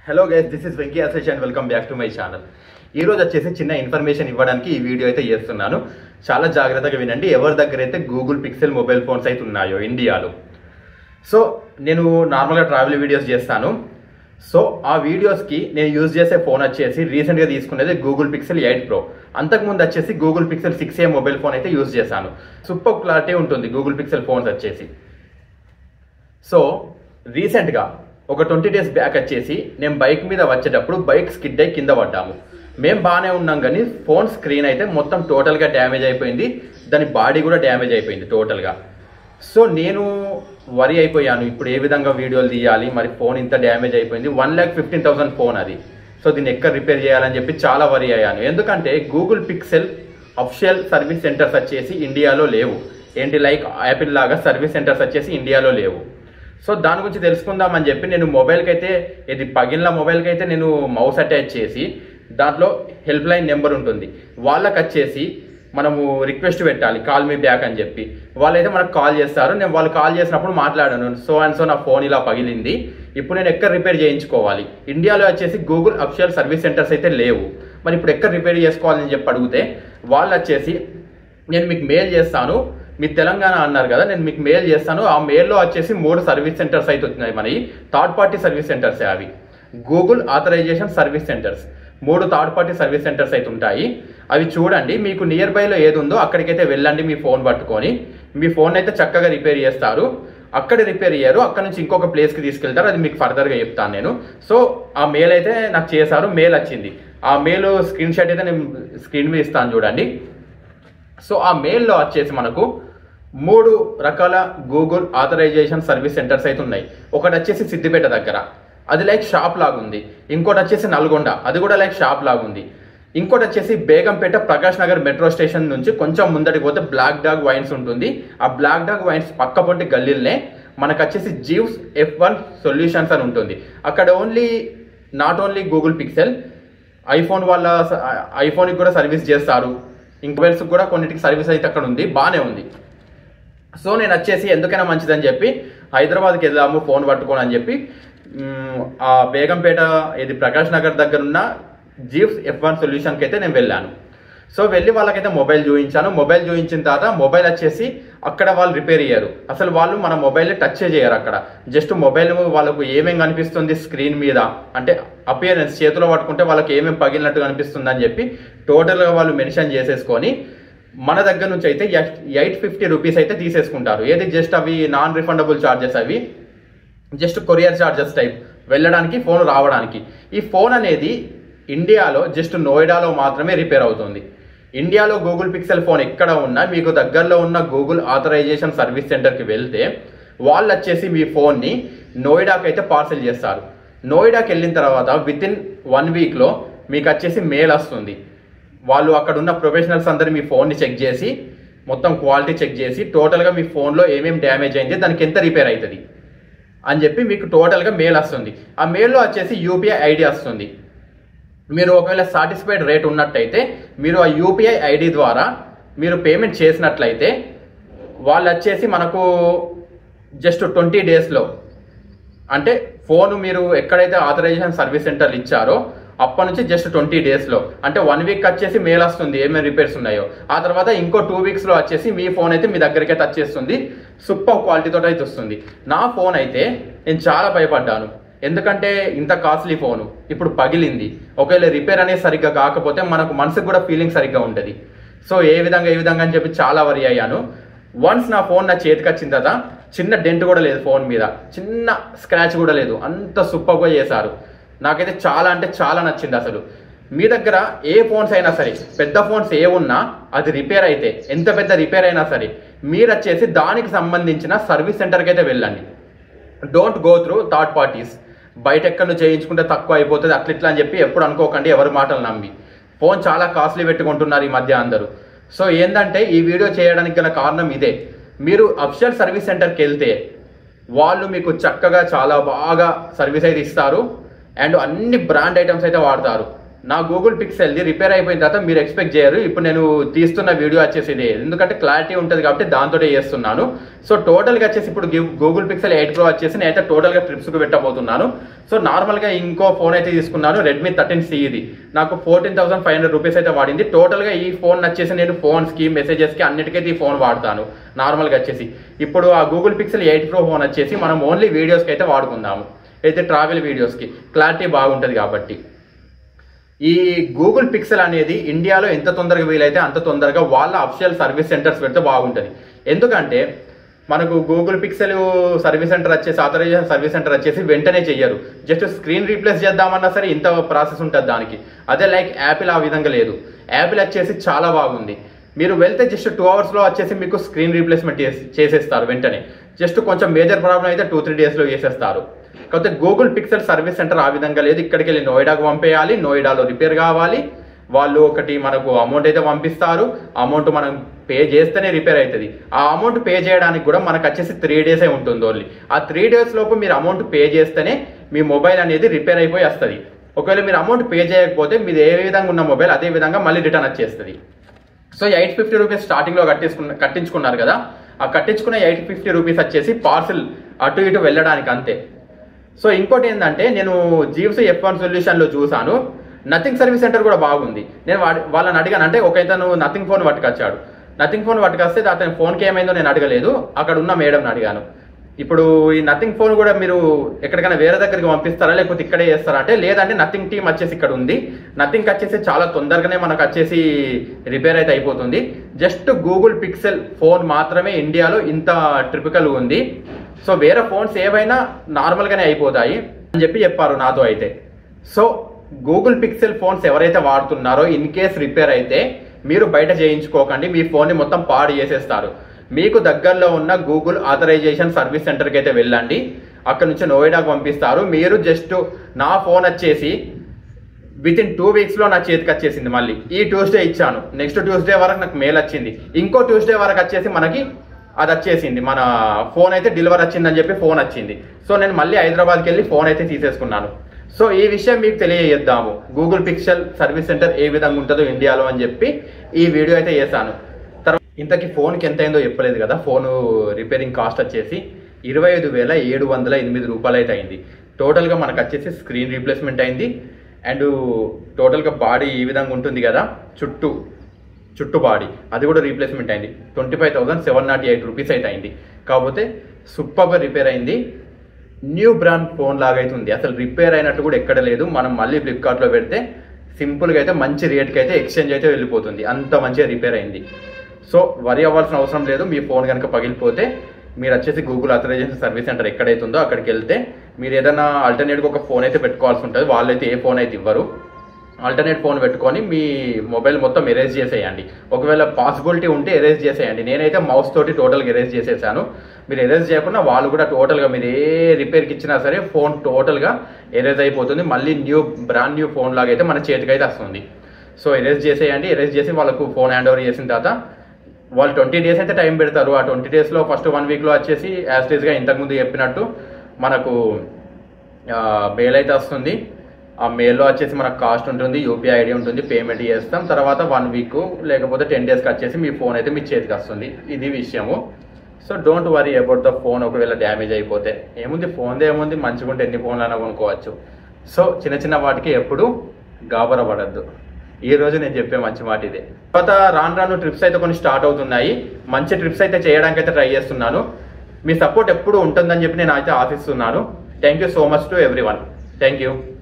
hello guys this is Venky Asesh and welcome back to my channel ఈ రోజు వచ్చేసి చిన్న ఇన్ఫర్మేషన్ ఇవ్వడానికి ఈ వీడియో అయితే చేస్తున్నాను చాలా జాగ్రత్తగా వినండి ఎవరి దగ్గర అయితే గూగుల్ పిక్సెల్ మొబైల్ ఫోన్స్ అయితే ఉన్నాయో ఇండియాలో సో నేను నార్మల్గా ట్రావెల్ వీడియోస్ చేస్తాను సో ఆ వీడియోస్కి నేను యూజ్ చేసే ఫోన్ వచ్చేసి రీసెంట్గా తీసుకునేది గూగుల్ పిక్సెల్ ఎయిట్ ప్రో అంతకుముందు వచ్చేసి Google Pixel six A mobile phone అయితే యూజ్ చేశాను సూపర్ క్లారిటీ ఉంటుంది గూగుల్ పిక్సెల్ ఫోన్స్ వచ్చేసి సో రీసెంట్గా ఒక ట్వంటీ డేస్ బ్యాక్ వచ్చేసి నేను బైక్ మీద వచ్చేటప్పుడు బైక్ స్కిడ్ అయి కింద పడ్డాము మేము బాగానే ఉన్నాం కానీ ఫోన్ స్క్రీన్ అయితే మొత్తం టోటల్గా డ్యామేజ్ అయిపోయింది దాని బాడీ కూడా డ్యామేజ్ అయిపోయింది టోటల్గా సో నేను వరి అయిపోయాను ఇప్పుడు ఏ విధంగా వీడియోలు తీయాలి మరి ఫోన్ ఇంత డ్యామేజ్ అయిపోయింది one lakh fifteen thousand phone అది సో దీన్ని ఎక్కడ రిపేర్ చేయాలని చెప్పి చాలా వరి అయ్యాను ఎందుకంటే Google Pixel official service centres వచ్చేసి ఇండియాలో లేవు ఏంటి లైక్ యాపిల్ లాగా సర్వీస్ సెంటర్స్ వచ్చేసి ఇండియాలో లేవు సో దాని గురించి తెలుసుకుందామని చెప్పి నేను మొబైల్కి అయితే ఇది పగిలిన మొబైల్కి అయితే నేను మౌస్ అటాచ్ చేసి దాంట్లో హెల్ప్ లైన్ నెంబర్ ఉంటుంది వాళ్ళకి వచ్చేసి మనము రిక్వెస్ట్ పెట్టాలి కాల్ మీ బ్యాక్ అని చెప్పి వాళ్ళైతే మనకు కాల్ చేస్తారు నేను వాళ్ళు కాల్ చేసినప్పుడు మాట్లాడాను సో అండ్ సో నా ఫోన్ ఇలా పగిలింది ఇప్పుడు నేను ఎక్కడ రిపేర్ చేయించుకోవాలి ఇండియాలో వచ్చేసి గూగుల్ అఫిషియల్ సర్వీస్ సెంటర్స్ అయితే లేవు మరి ఇప్పుడు ఎక్కడ రిపేర్ చేసుకోవాలని చెప్పి అడిగితే వాళ్ళు వచ్చేసి నేను మీకు మెయిల్ చేస్తాను మీ తెలంగాణ అన్నారు కదా నేను మీకు మెయిల్ చేస్తాను ఆ మెయిల్లో వచ్చేసి మూడు సర్వీస్ సెంటర్స్ అయితే వచ్చినాయి మనకి థర్డ్ పార్టీ సర్వీస్ సెంటర్స్ అవి గూగుల్ ఆథరైజేషన్ సర్వీస్ సెంటర్స్ మూడు థర్డ్ పార్టీ సర్వీస్ సెంటర్స్ అయితే ఉంటాయి అవి చూడండి మీకు నియర్ బైలో ఏది ఉందో అక్కడికైతే వెళ్ళండి మీ ఫోన్ పట్టుకొని మీ ఫోన్ అయితే చక్కగా రిపేర్ చేస్తారు అక్కడ రిపేర్ అయ్యారు అక్కడ నుంచి ఇంకొక ప్లేస్కి తీసుకెళ్తారు అది మీకు ఫర్దర్గా చెప్తాను నేను సో ఆ మెయిల్ అయితే నాకు చేశారు మెయిల్ వచ్చింది ఆ మెయిల్ స్క్రీన్ షాట్ అయితే నేను స్క్రీన్ మీద ఇస్తాను చూడండి సో ఆ మెయిల్లో వచ్చేసి మనకు మూడు రకాల గూగుల్ ఆథరైజేషన్ సర్వీస్ సెంటర్స్ అయితే ఉన్నాయి ఒకటి వచ్చేసి సిద్దిపేట దగ్గర అది లైక్ షాప్ లాగా ఉంది ఇంకోటి వచ్చేసి నల్గొండ అది కూడా లైక్ షాప్ లాగా ఉంది ఇంకోటి వచ్చేసి బేగంపేట ప్రకాష్ నగర్ మెట్రో స్టేషన్ నుంచి కొంచెం ముందడికి పోతే బ్లాక్ డాగ్ వైన్స్ ఉంటుంది ఆ బ్లాక్ డాగ్ వైన్స్ పక్క పొంటి గల్లీలనే మనకు వచ్చేసి జీవ్స్ ఎఫ్ వన్ సొల్యూషన్స్ అని ఉంటుంది అక్కడ only not only Google Pixel iPhone వాళ్ళ ఐఫోన్కి కూడా సర్వీస్ చేస్తారు ఇంకొబైల్స్ కూడా కొన్నిటికి సర్వీస్ అయితే అక్కడ ఉంది బాగానే ఉంది సో నేను వచ్చేసి ఎందుకైనా మంచిదని చెప్పి హైదరాబాద్కి వెళ్దాము ఫోన్ పట్టుకోని అని చెప్పి మ్, ఆ బేగంపేట ఇది ప్రకాష్ నగర్ దగ్గర ఉన్న జీప్స్ ఎఫ్ వన్ సొల్యూషన్కి అయితే నేను వెళ్ళాను సో వెళ్ళి వాళ్ళకైతే మొబైల్ చూపించాను మొబైల్ చూపించిన తర్వాత మొబైల్ వచ్చేసి అక్కడ వాళ్ళు రిపేర్ అయ్యారు అసలు వాళ్ళు మన మొబైల్ టచ్ చేయరు అక్కడ జస్ట్ మొబైల్ వాళ్ళకు ఏమేం కనిపిస్తుంది స్క్రీన్ మీద అంటే అపియరెన్స్ చేతిలో పట్టుకుంటే వాళ్ళకి ఏమేమి పగిలినట్టు కనిపిస్తుంది అని చెప్పి టోటల్గా వాళ్ళు మెన్షన్ చేసేసుకొని మన దగ్గర నుంచి అయితే ఎయిట్ ఫిఫ్టీ రూపీస్ అయితే తీసేసుకుంటారు ఏది జస్ట్ అవి నాన్ రిఫండబుల్ ఛార్జెస్ అవి జస్ట్ కొరియర్ ఛార్జెస్ టైప్ వెళ్ళడానికి ఫోన్ రావడానికి ఈ ఫోన్ అనేది ఇండియాలో జస్ట్ నోయిడాలో మాత్రమే రిపేర్ అవుతుంది ఇండియాలో గూగుల్ పిక్సెల్ ఫోన్ ఎక్కడ ఉన్నా మీకు దగ్గరలో ఉన్న గూగుల్ ఆథరైజేషన్ సర్వీస్ సెంటర్కి వెళ్తే వాళ్ళు వచ్చేసి మీ ఫోన్ని నోయిడాకి అయితే పార్సెల్ చేస్తారు నోయిడాకి వెళ్ళిన తర్వాత విత్ ఇన్ వన్ వీక్లో మీకు వచ్చేసి మెయిల్ వస్తుంది వాళ్ళు అక్కడ ఉన్న ప్రొఫెషనల్స్ అందరు మీ ఫోన్ని చెక్ చేసి మొత్తం క్వాలిటీ చెక్ చేసి టోటల్గా మీ ఫోన్లో ఏమేమి డ్యామేజ్ అయింది దానికి ఎంత రిపేర్ అవుతుంది అని చెప్పి మీకు టోటల్గా మెయిల్ వస్తుంది ఆ మెయిల్లో వచ్చేసి యూపీఐ ఐడి వస్తుంది మీరు ఒకవేళ సాటిస్ఫైడ్ రేట్ ఉన్నట్టయితే మీరు ఆ యూపీఐ ఐడి ద్వారా మీరు పేమెంట్ చేసినట్లయితే వాళ్ళు వచ్చేసి మనకు జస్ట్ ట్వంటీ డేస్లో అంటే ఫోన్ మీరు ఎక్కడైతే ఆథరైజేషన్ సర్వీస్ సెంటర్లు ఇచ్చారో అప్పటి నుంచి జస్ట్ ట్వంటీ డేస్లో అంటే వన్ వీక్ వచ్చేసి మెయిల్ వస్తుంది ఏమేమి రిపేర్స్ ఉన్నాయో ఆ తర్వాత ఇంకో టూ వీక్స్లో వచ్చేసి మీ ఫోన్ అయితే మీ దగ్గరికి అయితే వచ్చేస్తుంది సూపర్ క్వాలిటీతో అయితే వస్తుంది నా ఫోన్ అయితే నేను చాలా భయపడ్డాను ఎందుకంటే ఇంత కాస్ట్లీ ఫోను ఇప్పుడు పగిలింది ఒకవేళ రిపేర్ అనేది సరిగ్గా కాకపోతే మనకు మనసుకు కూడా ఫీలింగ్ సరిగ్గా ఉంటుంది సో ఏ విధంగా ఏ విధంగా అని చెప్పి చాలా వరి అయ్యాను వన్స్ నా ఫోన్ నా చేతికి వచ్చిన తర్వాత చిన్న డెంట్ కూడా లేదు ఫోన్ మీద చిన్న స్క్రాచ్ కూడా లేదు అంత సూపర్గా చేశారు నాకైతే చాలా అంటే చాలా నచ్చింది అసలు మీ దగ్గర ఏ ఫోన్స్ అయినా సరే పెద్ద ఫోన్స్ ఏ ఉన్నా అది రిపేర్ అయితే ఎంత పెద్ద రిపేర్ అయినా సరే మీరు వచ్చేసి దానికి సంబంధించిన సర్వీస్ సెంటర్కి అయితే వెళ్ళండి don't go through third parties బయట ఎక్కడ నువ్వు చేయించుకుంటే తక్కువ అయిపోతుంది అట్లా ఇట్లా అని చెప్పి ఎప్పుడు అనుకోకండి ఎవరి మాటలు నమ్మి ఫోన్ చాలా కాస్ట్లీ పెట్టుకుంటున్నారు ఈ మధ్య అందరూ సో ఏంటంటే ఈ వీడియో చేయడానికి గల కారణం ఇదే మీరు అఫిషియల్ సర్వీస్ సెంటర్కి వెళ్తే వాళ్ళు మీకు చక్కగా చాలా బాగా సర్వీస్ అయితే ఇస్తారు అండ్ అన్ని బ్రాండ్ ఐటమ్స్ అయితే వాడతారు నా గూగుల్ పిక్సెల్ది రిపేర్ అయిపోయిన తర్వాత మీరు ఎక్స్పెక్ట్ చేయరు ఇప్పుడు నేను తీస్తున్న వీడియో వచ్చేసి ఇదే ఎందుకంటే క్లారిటీ ఉంటుంది కాబట్టి దాంతో చేస్తున్నాను సో టోటల్గా వచ్చేసి ఇప్పుడు గూగుల్ పిక్సెల్ ఎయిట్ ప్రో వచ్చేసి నేనైతే టోటల్గా ట్రిప్స్కి పెట్టబోతున్నాను సో నార్మల్గా ఇంకో ఫోన్ అయితే తీసుకున్నాను రెడ్మీ థర్టీన్ సి ఇది నాకు fourteen thousand five hundred rupees అయితే వాడింది టోటల్గా ఈ ఫోన్ వచ్చేసి నేను ఫోన్స్కి మెసేజెస్కి అన్నిటికైతే ఈ ఫోన్ వాడతాను నార్మల్గా వచ్చేసి ఇప్పుడు ఆ Google Pixel eight pro phone వచ్చేసి మనం ఓన్లీ వీడియోస్కి అయితే వాడుకుందాము అయితే ట్రావెల్ వీడియోస్కి క్లారిటీ బాగుంటుంది కాబట్టి ఈ గూగుల్ పిక్సెల్ అనేది ఇండియాలో ఎంత తొందరగా వీలైతే అంత తొందరగా వాళ్ళ అఫిషియల్ సర్వీస్ సెంటర్స్ పెడితే బాగుంటుంది ఎందుకంటే మనకు గూగుల్ పిక్సెల్ సర్వీస్ సెంటర్ వచ్చేసి ఆథరైజేషన్ సర్వీస్ సెంటర్ వచ్చేసి వెంటనే చెయ్యరు జస్ట్ స్క్రీన్ రీప్లేస్ చేద్దామన్నా సరే ఇంత ప్రాసెస్ ఉంటుంది దానికి అదే లైక్ యాపిల్ ఆ విధంగా లేదు యాపిల్ వచ్చేసి చాలా బాగుంది మీరు వెళ్తే జస్ట్ టూ అవర్స్లో వచ్చేసి మీకు స్క్రీన్ రీప్లేస్మెంట్ చేసేస్తారు వెంటనే జస్ట్ కొంచెం మేజర్ ప్రాబ్లం అయితే టూ త్రీ డేస్లో చేసేస్తారు కాకపోతే గూగుల్ పిక్సెల్ సర్వీస్ సెంటర్ ఆ విధంగా లేదు ఇక్కడికి వెళ్ళి నోయిడాకు పంపేయాలి నోయిడాలో రిపేర్ కావాలి వాళ్ళు ఒకటి మనకు అమౌంట్ అయితే పంపిస్తారు అమౌంట్ మనం పే చేస్తేనే రిపేర్ అవుతుంది ఆ అమౌంట్ పే చేయడానికి కూడా మనకు వచ్చేసి త్రీ డేసే ఉంటుంది ఓన్లీ ఆ త్రీ డేస్ లోపు మీరు అమౌంట్ పే చేస్తేనే మీ మొబైల్ అనేది రిపేర్ అయిపోయి వస్తుంది ఒకవేళ మీరు అమౌంట్ పే చేయకపోతే మీది ఏ విధంగా ఉన్న మొబైల్ అదే విధంగా మళ్ళీ రిటర్న్ వచ్చేస్తుంది సో ఎయిట్ ఫిఫ్టీ రూపీస్ స్టార్టింగ్లో కట్టించుకున్న కట్టించుకున్నారు కదా ఆ కట్టించుకున్న ఎయిట్ ఫిఫ్టీ రూపీస్ వచ్చేసి పార్సిల్ అటు ఇటు వెళ్ళడానికి అంతే సో ఇంకోటి ఏంటంటే నేను జీవ్స్ ఎఫ్ వన్ సొల్యూషన్లో చూశాను నథింగ్ సర్వీస్ సెంటర్ కూడా బాగుంది నేను వాడి వాళ్ళని అడిగాను అంటే ఒక ఇతను నథింగ్ ఫోన్ పట్టుకొచ్చాడు నథింగ్ ఫోన్ పట్టుకొస్తే అతని ఫోన్కి ఏమైందో నేను అడగలేదు అక్కడ ఉన్న మేడంని అడిగాను ఇప్పుడు ఈ నథింగ్ ఫోన్ కూడా మీరు ఎక్కడికైనా వేరే దగ్గరికి పంపిస్తారా లేకపోతే ఇక్కడే చేస్తారా అంటే లేదంటే నథింగ్ టీమ్ వచ్చేసి ఇక్కడ ఉంది నథింగ్ వచ్చేసి చాలా తొందరగానే మనకు వచ్చేసి రిపేర్ అయితే అయిపోతుంది జస్ట్ గూగుల్ పిక్సెల్ ఫోన్ మాత్రమే ఇండియాలో ఇంత ట్రిపికల్ ఉంది సో వేరే ఫోన్స్ ఏవైనా నార్మల్గానే అయిపోతాయి అని చెప్పి చెప్పారు నాతో అయితే సో గూగుల్ పిక్సెల్ ఫోన్స్ ఎవరైతే వాడుతున్నారో ఇన్ కేస్ రిపేర్ అయితే మీరు బయట చేయించుకోకండి మీ ఫోన్ని మొత్తం పాడు చేసేస్తారు మీకు దగ్గరలో ఉన్న గూగుల్ ఆథరైజేషన్ సర్వీస్ సెంటర్కి అయితే వెళ్ళండి అక్కడ నుంచి నోయిడాకు పంపిస్తారు మీరు జస్ట్ నా ఫోన్ వచ్చేసి విత్ ఇన్ టూ వీక్స్లో నా చేతికి వచ్చేసింది మళ్ళీ ఈ ట్యూస్డే ఇచ్చాను నెక్స్ట్ ట్యూస్డే వరకు నాకు మెయిల్ వచ్చింది ఇంకో ట్యూస్డే వరకు వచ్చేసి మనకి అది వచ్చేసింది మన ఫోన్ అయితే డెలివర్ వచ్చిందని చెప్పి ఫోన్ వచ్చింది సో నేను మళ్ళీ హైదరాబాద్కి వెళ్ళి ఫోన్ అయితే తీసేసుకున్నాను సో ఈ విషయం మీకు తెలియజేద్దాము గూగుల్ పిక్సెల్ సర్వీస్ సెంటర్ ఏ విధంగా ఉంటుందో ఇండియాలో అని చెప్పి ఈ వీడియో అయితే చేశాను తర్వాత ఇంతకీ ఫోన్కి ఎంత అయిందో చెప్పలేదు కదా ఫోన్ రిపేరింగ్ కాస్ట్ వచ్చేసి ఇరవై ఐదు వేల ఏడు వందల ఎనిమిది రూపాయలు అయితే అయింది టోటల్గా మనకు వచ్చేసి స్క్రీన్ రీప్లేస్మెంట్ అయింది అండ్ టోటల్గా బాడీ ఈ విధంగా ఉంటుంది కదా చుట్టూ చుట్టూ బాడీ అది కూడా రీప్లేస్మెంట్ అయింది twenty five thousand seven not eight rupees అయితే అయింది కాకపోతే సూపర్గా రిపేర్ అయింది న్యూ బ్రాండ్ ఫోన్ లాగా అయితే ఉంది అసలు రిపేర్ అయినట్టు కూడా ఎక్కడ లేదు మనం మళ్ళీ ఫ్లిప్కార్ట్లో పెడితే సింపుల్గా అయితే మంచి రేట్కి అయితే ఎక్స్చేంజ్ అయితే వెళ్ళిపోతుంది అంత మంచిగా రిపేర్ అయింది సో వరి అవ్వాల్సిన అవసరం లేదు మీ ఫోన్ కనుక పగిలిపోతే మీరు వచ్చేసి గూగుల్ అథరైజేషన్ సర్వీస్ సెంటర్ ఎక్కడైతే ఉందో అక్కడికి వెళ్తే మీరు ఏదైనా ఆల్టర్నేట్గా ఒక ఫోన్ అయితే పెట్టుకోవాల్సి ఉంటుంది వాళ్ళైతే ఏ ఫోన్ అయితే ఇవ్వరు ఆల్టర్నేట్ ఫోన్ పెట్టుకొని మీ మొబైల్ మొత్తం ఎరేజ్ చేసేయండి ఒకవేళ పాసిబిలిటీ ఉంటే ఎరేజ్ చేసేయండి నేనైతే మౌస్ తోటి టోటల్గా ఎరేజ్ చేసేసాను మీరు ఎరేజ్ చేయకుండా వాళ్ళు కూడా టోటల్గా మీరు ఏ రిపేర్కి ఇచ్చినా సరే ఫోన్ టోటల్గా ఎరేజ్ అయిపోతుంది మళ్ళీ న్యూ బ్రాండ్ న్యూ ఫోన్ లాగా అయితే మన చేతికి అయితే వస్తుంది సో ఎరేజ్ చేసేయండి ఎరేజ్ చేసి వాళ్ళకు ఫోన్ హ్యాండ్ ఓవర్ చేసిన తర్వాత వాళ్ళు ట్వంటీ డేస్ అయితే టైం పెడతారు ఆ ట్వంటీ డేస్లో ఫస్ట్ వన్ వీక్లో వచ్చేసి యాస్టేజ్గా ఇంతకుముందు చెప్పినట్టు మనకు మెయిల్ అయితే వస్తుంది ఆ మెయిల్లో వచ్చేసి మనకు కాస్ట్ ఉంటుంది యూపీఐ ఐడి ఉంటుంది పేమెంట్ చేస్తాం తర్వాత వన్ వీక్ లేకపోతే టెన్ డేస్కి వచ్చేసి మీ ఫోన్ అయితే మీ చేతికి వస్తుంది ఇది విషయము so don't worry about the phone ఒకవేళ డ్యామేజ్ అయిపోతే ఏముంది ఫోన్దే ఏముంది మంచిగా ఉంటే ఎన్ని ఫోన్లు అయినా కొనుక్కోవచ్చు సో చిన్న చిన్న వాటికి ఎప్పుడు గాబర పడద్దు ఈ రోజు నేను చెప్పే మంచి మాట ఇదే తర్వాత రాను రాను ట్రిప్స్ అయితే కొన్ని స్టార్ట్ అవుతున్నాయి మంచి ట్రిప్స్ అయితే చేయడానికి అయితే ట్రై చేస్తున్నాను మీ సపోర్ట్ ఎప్పుడు ఉంటుందని చెప్పి నేను అయితే ఆశిస్తున్నాను thank you so much to everyone thank you